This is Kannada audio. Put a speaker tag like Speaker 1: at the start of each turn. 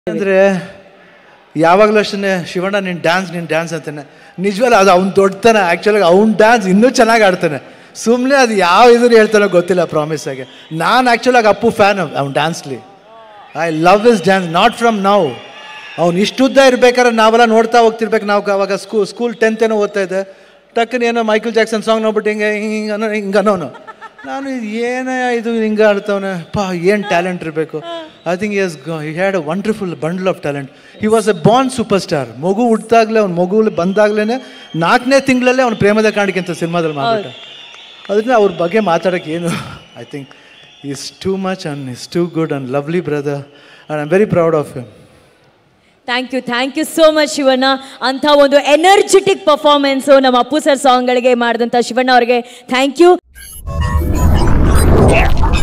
Speaker 1: ಅಂದರೆ ಯಾವಾಗಲೂ ಅಷ್ಟೇ ಶಿವಣ್ಣ ನಿನ್ನ ಡ್ಯಾನ್ಸ್ ನಿನ್ನ ಡ್ಯಾನ್ಸ್ ಅಂತಾನೆ ನಿಜವಲ್ಲ ಅದು ಅವ್ನು ದೊಡ್ಡತನ ಆ್ಯಕ್ಚುಲಾಗಿ ಅವ್ನ ಡ್ಯಾನ್ಸ್ ಇನ್ನೂ ಚೆನ್ನಾಗಿ ಆಡ್ತಾನೆ ಸುಮ್ಮನೆ ಅದು ಯಾವ ಇದ್ರ ಹೇಳ್ತಾನೋ ಗೊತ್ತಿಲ್ಲ ಪ್ರಾಮಿಸ್ ಆಗಿ ನಾನು ಆ್ಯಕ್ಚುಲಾಗಿ ಅಪ್ಪು ಫ್ಯಾನ್ ಅವ್ನ ಡ್ಯಾನ್ಸ್ಲಿ I love is dance not from ನಾವು ಅವ್ನು ಇಷ್ಟುದ್ದ ಇರ್ಬೇಕಾದ್ರೆ ನಾವೆಲ್ಲ ನೋಡ್ತಾ ಹೋಗ್ತಿರ್ಬೇಕು ನಾವು ಅವಾಗ ಸ್ಕೂ ಸ್ಕೂಲ್ ಟೆಂತ್ ಏನೋ ಓದ್ತಾ ಇದ್ದೆ ಟಕ್ಕನ ಏನೋ ಮೈಕಲ್ ಜಾಕ್ಸನ್ ಸಾಂಗ್ ನೋಡ್ಬಿಟ್ಟು ಹಿಂಗೆ ಹಿಂಗೆ ಅನ್ನೋ ಹಿಂಗೆ ಅನ್ನೋನು ನಾನು ಇದು ಏನೇ ಇದು ಹಿಂಗೆ ಆಡ್ತವನೆ ಪಾ ಏನು ಟ್ಯಾಲೆಂಟ್ ಇರಬೇಕು I think as he had a wonderful bundle of talent he was a born superstar ಮಗು ಹುಟ್ಟಾಗ್ಲೇ ಅವ್ನ ಮಗು ಬಂದಾಗ್ಲೇ ನಾಲ್ಕನೇ ತಿಂಗಳಲ್ಲೇ ಅವ್ನ ಪ್ರೇಮದ ಕಾಣಿಕೆ ಅಂತ ಸಿನಿಮಾದಲ್ಲಿ ಮಾಡ್ಬಿಟ್ಟ ಅದರಿಂದ ಅವ್ರ ಬಗ್ಗೆ ಮಾತಾಡೋಕ್ಕೆ ಏನು I think is too much and is too good and lovely brother and I am very proud of him
Speaker 2: thank you thank you so much Shivanna ಅಂಥ ಒಂದು ಎನರ್ಜೆಟಿಕ್ ಪರ್ಫಾರ್ಮೆನ್ಸು ನಮ್ಮ ಅಪ್ಪು ಸರ್ ಸಾಂಗ್ಗಳಿಗೆ ಮಾಡಿದಂಥ ಶಿವಣ್ಣ ಅವರಿಗೆ ಥ್ಯಾಂಕ್ ಯು